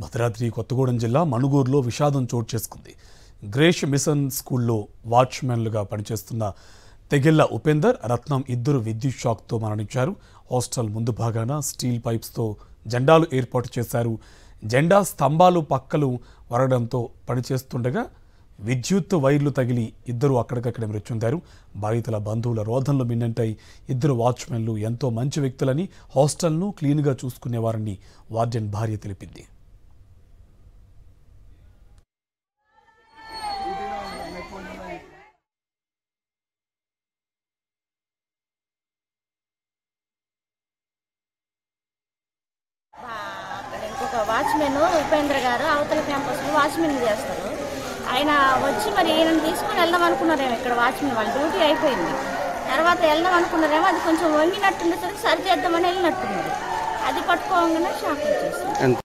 భద్రాద్రి కొత్తగూడెం జిల్లా మణుగూరులో విషాదం చోటు చేసుకుంది గ్రేష్ మిషన్ స్కూల్లో వాచ్మెన్లుగా పనిచేస్తున్న తెగిళ్ల ఉపేందర్ రత్నం ఇద్దరు విద్యుత్ షాక్తో మరణించారు హాస్టల్ ముందు భాగాన స్టీల్ పైప్స్తో జెండాలు ఏర్పాటు చేశారు జెండా స్తంభాలు పక్కలు వరగడంతో పనిచేస్తుండగా విద్యుత్ వైర్లు తగిలి ఇద్దరు అక్కడికక్కడే మృతి చెందారు బాధితుల బంధువుల రోధంలో మిన్నంటాయి ఇద్దరు వాచ్మెన్లు ఎంతో మంచి వ్యక్తులని హాస్టల్ను క్లీన్గా చూసుకునేవారని వార్డెన్ భార్య తెలిపింది అక్కడ ఇంకొక వాచ్మెన్ ఉపేంద్ర గారు అవతల క్యాంపస్లో వాచ్మెన్ చేస్తారు ఆయన వచ్చి మరి ఈయన తీసుకుని వెళ్దాం అనుకున్నారేమో ఇక్కడ వాచ్మెన్ వాళ్ళ డ్యూటీ అయిపోయింది తర్వాత వెళ్దాం అనుకున్నారేమో అది కొంచెం వంగినట్టుండేసరికి సరి చేద్దామని వెళ్ళినట్టున్నారు అది పట్టుకోగానే షాక్ వచ్చేసింది ఎంత